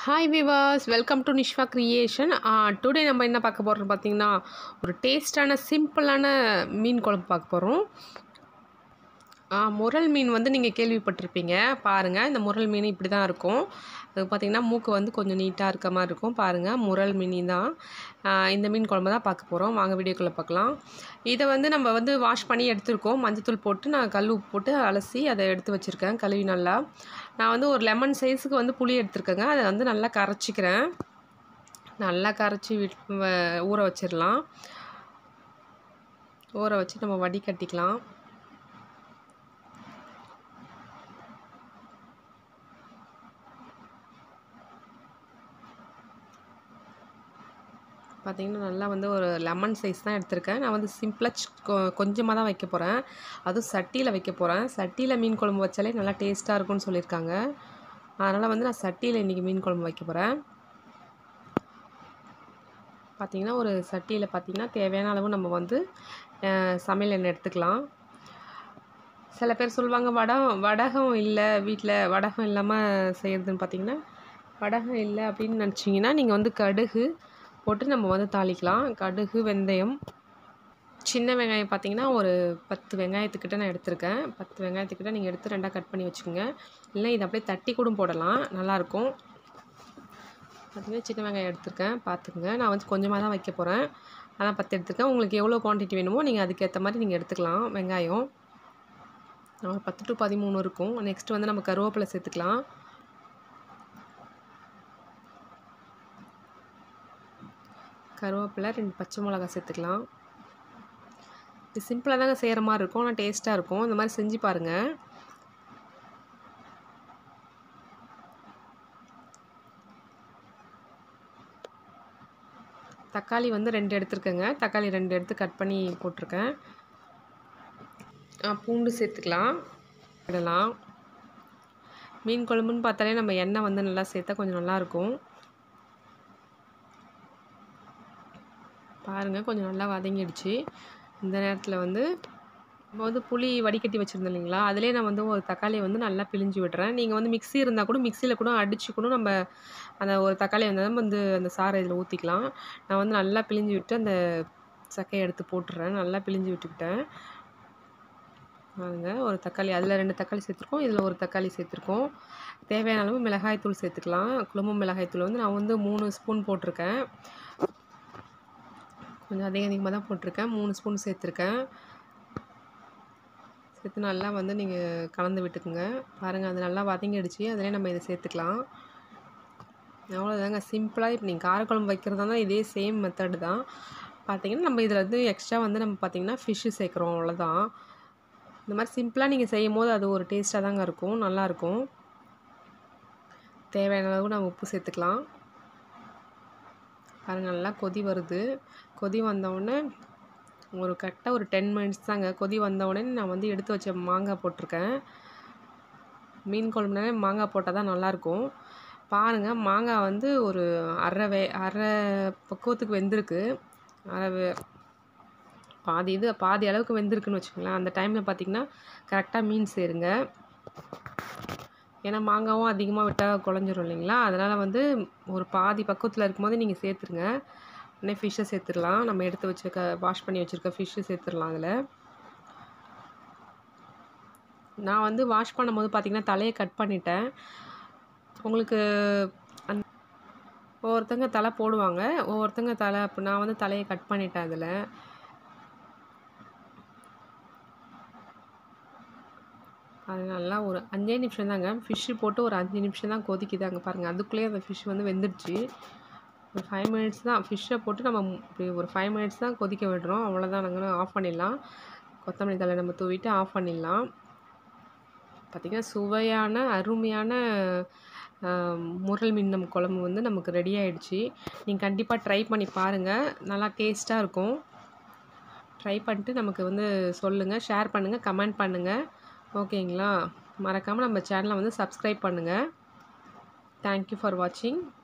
hi விவாஸ் welcome to Nishva creation today நம்ம என்ன பார்க்க போகிறோம் பார்த்தீங்கன்னா ஒரு டேஸ்டான சிம்பிளான மீன் குழம்பு பார்க்க போகிறோம் முரல் மீன் வந்து நீங்கள் கேள்விப்பட்டிருப்பீங்க பாருங்கள் இந்த முரல் மீன் இப்படி தான் இருக்கும் அது பார்த்திங்கன்னா மூக்கு வந்து கொஞ்சம் நீட்டாக இருக்க மாதிரி இருக்கும் பாருங்கள் முரல் மீன் தான் ஆஹ் இந்த மீன் குழம்பு தான் பார்க்க போகிறோம் வாங்க வீடியோக்குள்ளே பார்க்கலாம் இதை வந்து நம்ம வந்து வாஷ் பண்ணி எடுத்துருக்கோம் மஞ்சத்தூள் போட்டு நான் கல் உப்பு போட்டு அலசி அதை எடுத்து வச்சுருக்கேன் கழுவி நல்லா நான் வந்து ஒரு லெமன் சைஸுக்கு வந்து புளி எடுத்துருக்கேங்க அதை வந்து நல்லா கரைச்சிக்கிறேன் நல்லா கரைச்சி விட் வ- ஊற வச்சிடலாம் ஊற வச்சு நம்ம வடிகட்டிக்கலாம் பார்த்தீங்கன்னா நல்லா வந்து ஒரு லெமன் சைஸ் தான் எடுத்திருக்கேன் நான் வந்து சிம்பிளாக கொஞ்சமாக தான் வைக்க போகிறேன் அதுவும் சட்டியில் வைக்க போகிறேன் சட்டியில் மீன் குழம்பு வச்சாலே நல்லா டேஸ்ட்டாக இருக்கும்னு சொல்லியிருக்காங்க அதனால் வந்து நான் சட்டியில் இன்றைக்கி மீன் குழம்பு வைக்க போகிறேன் பார்த்தீங்கன்னா ஒரு சட்டியில் பார்த்தீங்கன்னா தேவையான அளவு நம்ம வந்து அஹ், சமையல் எண்ணெய் எடுத்துக்கலாம் சில பேர் சொல்லுவாங்க வடம் வடகம் இல்லை வீட்டில் வடகம் இல்லாமல் செய்கிறதுன்னு பார்த்தீங்கன்னா வடகம் இல்லை அப்படின்னு நினச்சிங்கன்னா நீங்கள் வந்து கடுகு போட்டு நம்ம வந்து தாளிக்கலாம் கடுகு வெந்தயம் சின்ன வெங்காயம் பார்த்தீங்கன்னா ஒரு பத்து வெங்காயத்துக்கிட்ட நான் எடுத்திருக்கேன் பத்து வெங்காயத்துக்கிட்ட நீங்கள் எடுத்து ரெண்டாக கட் பண்ணி வச்சுக்கோங்க இல்லை இதை அப்படியே தட்டி கூட போடலாம் நல்லாயிருக்கும் பார்த்தீங்கன்னா சின்ன வெங்காயம் எடுத்திருக்கேன் பார்த்துக்குங்க நான் வந்து கொஞ்சமாக தான் வைக்க போகிறேன் அதான் பத்து எடுத்திருக்கேன் உங்களுக்கு எவ்வளோ குவான்டிட்டி வேணுமோ நீங்கள் அதுக்கேற்ற மாதிரி நீங்கள் எடுத்துக்கலாம் வெங்காயம் ஒரு பத்து டு பதிமூணு இருக்கும் நெக்ஸ்ட் வந்து நம்ம கருவேப்பிலை சேர்த்துக்கலாம் கருவேப்பிலை ரெண்டு பச்சை மிளகா சேர்த்துக்கலாம் இது சிம்பிளாக தாங்க செய்கிற மாதிரி இருக்கும் ஆனால் டேஸ்ட்டாக இருக்கும் இந்த மாதிரி செஞ்சு பாருங்கள் தக்காளி வந்து ரெண்டு எடுத்துருக்கேங்க தக்காளி ரெண்டு எடுத்து கட் பண்ணி போட்டிருக்கேன் ஆ, பூண்டு சேர்த்துக்கலாம் இடலாம் மீன் குழம்புன்னு பார்த்தாலே நம்ம எண்ணெய் வந்து நல்லா சேர்த்தா கொஞ்சம் நல்லாயிருக்கும் பாருங்கள் கொஞ்சம் நல்லா வதங்கிடுச்சு இந்த நேரத்தில் வந்து நம்ம வந்து புளி வடிகட்டி வச்சுருந்தோம் இல்லைங்களா அதிலே நான் வந்து ஒரு தக்காளியை வந்து நல்லா பிழிஞ்சு விடுறேன் நீங்கள் வந்து மிக்ஸி இருந்தால் கூட மிக்சியில் கூட அடிச்சு கூட நம்ம அந்த ஒரு தக்காளி வந்து நம்ம வந்து அந்த சாறை இதில் ஊற்றிக்கலாம் நான் வந்து நல்லா பிழிஞ்சு விட்டு அந்த சக்கையை எடுத்து போட்டுடுறேன் நல்லா பிழிஞ்சு விட்டுக்கிட்டேன் பாருங்க ஒரு தக்காளி அதில் ரெண்டு தக்காளி சேர்த்துருக்கோம் இதில் ஒரு தக்காளி சேர்த்துருக்கோம் தேவையான அளவு மிளகாய்த்தூள் சேர்த்துக்கலாம் குழம்பு மிளகாய்த்தூள் வந்து நான் வந்து மூணு ஸ்பூன் போட்டிருக்கேன் கொஞ்சம் அதிக அதிகமாக தான் போட்டிருக்கேன் மூணு ஸ்பூன் சேர்த்துருக்கேன் சேர்த்து நல்லா வந்து நீங்கள் கலந்து விட்டுக்குங்க பாருங்கள் அது நல்லா வதங்கிடுச்சு அதிலே நம்ம இதை சேர்த்துக்கலாம் அவ்வளோதாங்க சிம்பிளாக இப்போ நீங்கள் காரக்குழம்பு வைக்கிறதா இருந்தால் இதே சேம் மெத்தடு தான் பார்த்தீங்கன்னா நம்ம இதில் வந்து எக்ஸ்ட்ரா வந்து நம்ம பார்த்தீங்கன்னா ஃபிஷ்ஷு சேர்க்குறோம் அவ்வளோதான் இந்த மாதிரி சிம்பிளாக நீங்கள் செய்யும் போது அது ஒரு டேஸ்ட்டாக தாங்க இருக்கும் நல்லாயிருக்கும் தேவையான அளவு நம்ம உப்பு சேர்த்துக்கலாம் பாருங்க நல்லா கொதி வருது கொதி வந்தவுடனே ஒரு கரெக்டாக ஒரு டென் மினிட்ஸ் தாங்க கொதி வந்த உடனே நான் வந்து எடுத்து வச்ச மாங்காய் போட்டிருக்கேன் மீன் குழம்புனாலே மாங்காய் போட்டால் தான் நல்லாயிருக்கும் பாருங்கள் மாங்காய் வந்து ஒரு அரை வே அரை பக்குவத்துக்கு வெந்திருக்கு அரை வே- பாதி இது பாதி அளவுக்கு வெந்திருக்குன்னு வச்சுக்கோங்களேன் அந்த டைமில் பார்த்தீங்கன்னா கரெக்டாக மீன் சேருங்க ஏன்னா மாங்காவும் அதிகமாக விட்டால் குழஞ்சிரும் இல்லைங்களா அதனால் வந்து ஒரு பாதி பக்குவத்தில் இருக்கும்போது நீங்கள் சேர்த்துருங்க உடனே ஃபிஷ்ஷை சேர்த்துடலாம் நம்ம எடுத்து வச்சுருக்க வாஷ் பண்ணி வச்சுருக்க ஃபிஷ்ஷு சேர்த்துடலாம் அதில் நான் வந்து வாஷ் பண்ணும்போது பார்த்தீங்கன்னா தலையை கட் பண்ணிட்டேன் உங்களுக்கு அந் ஒவ்வொருத்தங்க தலை போடுவாங்க ஒவ்வொருத்தங்க தலை இப்போ நான் வந்து தலையை கட் பண்ணிட்டேன் அதில் அது நல்லா ஒரு அஞ்சே நிமிஷம் தாங்க ஃபிஷ்ஷு போட்டு ஒரு அஞ்சு நிமிஷம் தான் கொதிக்குதாங்க பாருங்கள் அதுக்குள்ளேயே அந்த ஃபிஷ் வந்து வெந்துடுச்சு ஒரு ஃபைவ் மினிட்ஸ் தான் ஃபிஷ்ஷை போட்டு நம்ம மு- இப்படி ஒரு ஃபைவ் மினிட்ஸ் தான் கொதிக்க விடுறோம் அவ்வளோதான் நாங்கள் ஆஃப் பண்ணிடலாம் கொத்தமல்லி தழை நம்ம தூவிட்டு ஆஃப் பண்ணிடலாம் பார்த்திங்கன்னா சுவையான அருமையான ஆம், முரல் மின்னம் குழம்பு வந்து நமக்கு ரெடி ஆயிடுச்சு நீங்கள் கண்டிப்பாக ட்ரை பண்ணி பாருங்கள் நல்லா டேஸ்ட்டாக இருக்கும் ட்ரை பண்ணிட்டு நமக்கு வந்து சொல்லுங்கள் ஷேர் பண்ணுங்கள் கமெண்ட் பண்ணுங்கள் ஓகேங்களா மறக்காமல் நம்ம சேனலை வந்து சப்ஸ்கிரைப் பண்ணுங்கள் தேங்க்யூ ஃபார் வாட்சிங்